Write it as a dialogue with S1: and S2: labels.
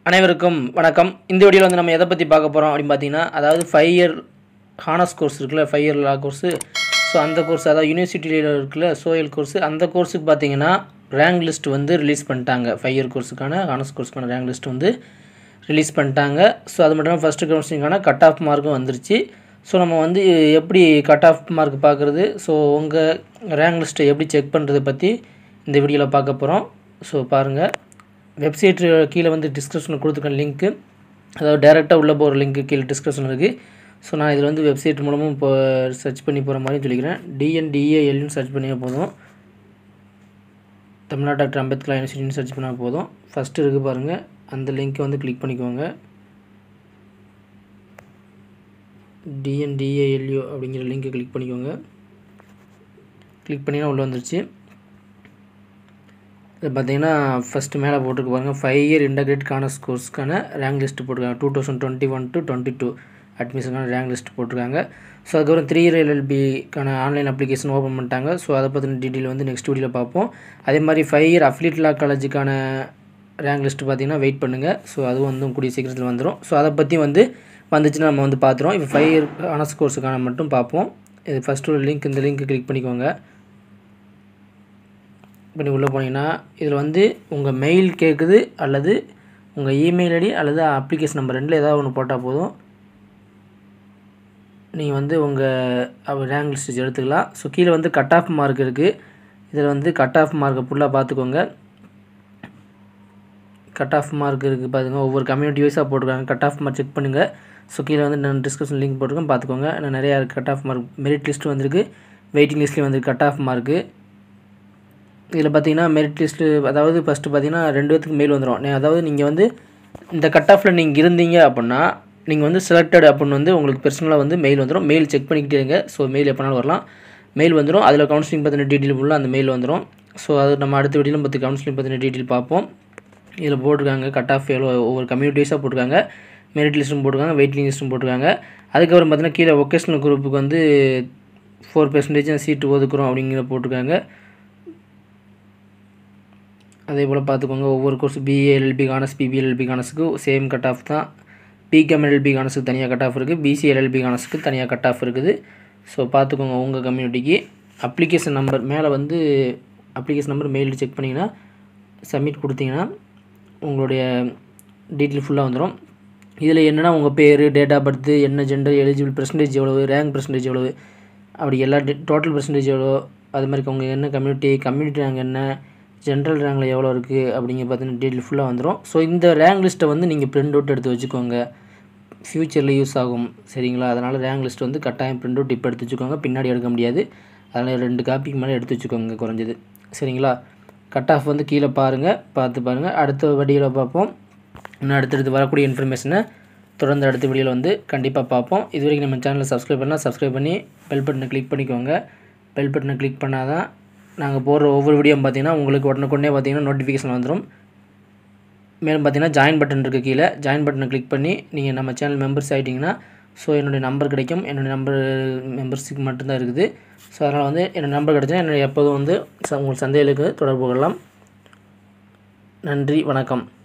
S1: அனைவருக்கும் வணக்கம் இந்த வீடியோவில் வந்து நம்ம எதை பற்றி பார்க்க போகிறோம் அப்படின்னு பார்த்தீங்கன்னா அதாவது ஃபைவ் இயர் ஹானர்ஸ் கோர்ஸ் இருக்குல்ல five year law course so அந்த கோர்ஸ் அதாவது யூனிவர்சிட்டியில் இருக்குல்ல சோயல் கோர்ஸு அந்த கோர்ஸுக்கு பார்த்தீங்கன்னா ரேங்க் லிஸ்ட் வந்து ரிலீஸ் பண்ணிட்டாங்க ஃபைவ் இயர் கோர்ஸுக்கான ஹானர்ஸ் கோர்ஸுக்கான ரேங்க் லிஸ்ட் வந்து ரிலீஸ் பண்ணிட்டாங்க ஸோ அது மட்டும் இல்லாமல் ஃபஸ்ட்டு கவுன்சிலிங்கான கட் ஆஃப் மார்க்கும் வந்துருச்சு ஸோ நம்ம வந்து எப்படி கட் ஆஃப் மார்க் பார்க்குறது ஸோ உங்கள் ரேங்க் லிஸ்ட்டை எப்படி செக் பண்ணுறதை பற்றி இந்த வீடியோவில் பார்க்க போகிறோம் ஸோ பாருங்கள் வெப்சைட் கீழே வந்து டிஸ்கிரிப்ஷனில் கொடுத்துருக்க லிங்க்கு அதாவது டேரெக்டாக உள்ளே போகிற லிங்க்கு கீழே டிஸ்கிரிப்ஷன் இருக்குது ஸோ நான் இதில் வந்து வெப்சைட் மூலமும் இப்போ சர்ச் பண்ணி போகிற மாதிரி சொல்லிக்கிறேன் டிஎன்டிஏஎல்னு சர்ச் பண்ணியே போதும் தமிழ்நாடு டாக்டர் அம்பேத்கர் யூனிவர்சிட்டின்னு சர்ச் பண்ணால் போதும் ஃபஸ்ட்டு இருக்குது பாருங்கள் அந்த லிங்க்கை வந்து கிளிக் பண்ணிக்கோங்க டிஎன்டிஏஎல்யூ அப்படிங்கிற லிங்க்கை கிளிக் பண்ணிக்கோங்க கிளிக் பண்ணிங்கன்னா உள்ளே வந்துருச்சு இது பார்த்தீங்கன்னா ஃபஸ்ட்டு மேலே போட்டிருக்கு பாருங்கள் ஃபைவ் இயர் இன்டகிரேட் கானர்ஸ் கோர்ஸ்க்கான ரேங்க் லிஸ்ட் போட்டிருக்காங்க two thousand twenty one to twenty two அட்மிஷனுக்கான ரேங்க் லிஸ்ட் போட்டிருக்காங்க ஸோ அதுக்கப்புறம் த்ரீ இயர் எல்எல்பிக்கான ஆன்லைன் அப்ளிகேஷன் ஓப்பன் பண்ணிட்டாங்க ஸோ அதை பற்றின டீட்டெயில் வந்து நெக்ஸ்ட் வீடியோவில் பார்ப்போம் அதே மாதிரி ஃபைவ் இயர் அஃப்லீட் லா காலேஜுக்கான ரேங்க் லிஸ்ட் பார்த்தீங்கன்னா வெயிட் பண்ணுங்கள் ஸோ அதுவும் வந்து கூடிய சீக்கிரத்தில் வந்துடும் ஸோ அதை பற்றி வந்து வந்துச்சுன்னா நம்ம வந்து பார்த்துருவோம் இப்போ ஃபைவ் இயர் ஆனர்ஸ் கோர்ஸுக்கான மட்டும் பார்ப்போம் இது ஃபஸ்ட்டு ஒரு லிங்க் இந்த லிங்க் கிளிக் பண்ணிக்கோங்க பண்ணி உள்ளே போனீங்கன்னா இதில் வந்து உங்கள் மெயில் கேட்குது அல்லது உங்கள் இமெயில் ஐடி அல்லது அப்ளிகேஷன் நம்பர் ரெண்டில் ஏதாவது ஒன்று போட்டால் போதும் நீங்கள் வந்து உங்கள் ரேங்க் லிஸ்ட் எடுத்துக்கலாம் ஸோ கீழே வந்து கட் ஆஃப் மார்க் இருக்குது இதில் வந்து கட் ஆஃப் மார்க்கை ஃபுல்லாக பார்த்துக்கோங்க கட் ஆஃப் மார்க் இருக்குது பார்த்துங்க ஒவ்வொரு கம்யூனிட்டி வைஸாக போட்டிருக்காங்க கட் ஆஃப் மார்க் செக் பண்ணுங்கள் ஸோ கீழே வந்து நான் டிஸ்கிரிப்ஷன் லிங்க் போட்டிருக்கேன் பார்த்துக்கோங்க நான் நிறையா cut off mark merit list வந்திருக்கு வெயிட்டிங் லிஸ்ட்லேயும் வந்து கட் ஆஃப் மார்க்கு இதில் பார்த்தீங்கன்னா மெரிட் லிஸ்ட்டு அதாவது ஃபஸ்ட்டு பார்த்தீங்கன்னா ரெண்டு பேத்துக்கு மெயில் வந்துடும் அதாவது நீங்கள் வந்து இந்த கட் ஆஃபில் நீங்கள் இருந்தீங்க அப்படின்னா நீங்கள் வந்து செலக்டட் அப்படின்னு வந்து உங்களுக்கு பர்சனலாக வந்து மெயில் வந்துடும் மெயில் செக் பண்ணிக்கிட்டே இருங்க ஸோ மெயில் எப்போனாலும் வரலாம் மெயில் வந்துடும் அதில் கவுன்சிலிங் பற்றின டீட்டெயில் ஃபுல்லாக அந்த மெயில் வந்துடும் ஸோ அது நம்ம அடுத்த வீடியோவில் பற்றி கவுன்சிலிங் பற்றின டீட்டெயில் பார்ப்போம் இதில் போட்டிருக்காங்க கட் ஆஃப் எவ்வளோ ஒவ்வொரு கம்யூனிட்டிஸாக போட்டிருக்காங்க மெரிட் லிஸ்ட்டும் போட்டிருக்காங்க வெயிட்டிங் லிஸ்ட்டும் போட்டிருக்காங்க அதுக்கப்புறம் பார்த்தீங்கன்னா கீழே ஒகேஷனல் குரூப்புக்கு வந்து ஃபோர் பெர்சன்டேஜ் சீட்டு ஒதுக்குறோம் அப்படிங்கிற போட்டிருக்காங்க அதே போல் பார்த்துக்கோங்க ஒவ்வொரு கோர்ஸ் பிஏ எல்எல்பி கானஸ் பிபி எல்எல்பி கானஸுக்கு சேம் கட் ஆஃப் தான் பிகாம் எல்எல்பி கானஸுக்கு தனியாக கட் ஆஃப் இருக்குது பிசி எல்எல்பி கானஸுக்கு தனியாக கட் ஆஃப் இருக்குது ஸோ பார்த்துக்கோங்க உங்கள் கம்யூனிட்டிக்கு அப்ளிகேஷன் நம்பர் மேலே வந்து அப்ளிகேஷன் நம்பர் மெயில் செக் பண்ணிங்கன்னா சப்மிட் கொடுத்தீங்கன்னா உங்களுடைய டீட்டெயில் ஃபுல்லாக வந்துடும் இதில் என்னென்னா உங்கள் பேர் டேட் ஆஃப் பர்த்து என்ன ஜெண்டர் எலிஜிபிள் பர்சன்டேஜ் எவ்வளவு ரேங்க் பர்சன்டேஜ் எவ்வளவு அப்படி எல்லா டோட்டல் பர்சன்டேஜ் எவ்வளோ அது மாதிரி உங்கள் என்ன கம்யூனிட்டி கம்யூனிட்டி ரேங்க் என்ன ஜென்ரல் ரேங்கில் எவ்வளோ இருக்குது அப்படிங்க பார்த்தீங்கன்னா டீட்டெயில் ஃபுல்லாக வந்துடும் ஸோ இந்த ரேங்க் லிஸ்ட்டை வந்து நீங்கள் பிரிண்ட் அவுட் எடுத்து வச்சுக்கோங்க ஃப்யூச்சரில் யூஸ் ஆகும் சரிங்களா அதனால் ரேங்க் லிஸ்ட் வந்து கட்டாயம் பிரிண்ட் அவுட் இப்போ எடுத்து வச்சுக்கோங்க பின்னாடி எடுக்க முடியாது அதனால் ரெண்டு காப்பிக்கு மேலே எடுத்து வச்சுக்கோங்க குறைஞ்சது சரிங்களா கட் ஆஃப் வந்து கீழே பாருங்கள் பார்த்து பாருங்கள் அடுத்த வீடியோவில் பார்ப்போம் இன்னும் அடுத்தடுத்து வரக்கூடிய இன்ஃபர்மேஷனை தொடர்ந்து அடுத்த வீடியோவில் வந்து கண்டிப்பாக பார்ப்போம் இது வரைக்கும் நம்ம சேனலை சப்ஸ்கிரைப் பண்ணால் சப்ஸ்கிரைப் பண்ணி பெல் பட்டனை கிளிக் பண்ணிக்கோங்க பெல் பட்டனை கிளிக் பண்ணால் தான் நாங்கள் போடுற ஒவ்வொரு வீடியோ பார்த்தீங்கன்னா உங்களுக்கு உடனுக்குடனே பார்த்தீங்கன்னா நோட்டிஃபிகேஷன் வந்துடும் மேலும் பார்த்தீங்கன்னா ஜாயின் பட்டன் இருக்குது கீழே ஜாயின் பட்டனை கிளிக் பண்ணி நீங்கள் நம்ம சேனல் மெம்பர்ஸ் ஆகிட்டிங்கன்னா ஸோ என்னுடைய நம்பர் கிடைக்கும் என்னுடைய நம்பர் மெம்பர்ஸுக்கு மட்டும்தான் இருக்குது ஸோ அதனால் வந்து என்னோடய நம்பர் கிடச்சா என்னுடைய எப்போதும் வந்து உங்களுக்கு சந்தேகங்களுக்கு தொடர்பு கொள்ளலாம் நன்றி வணக்கம்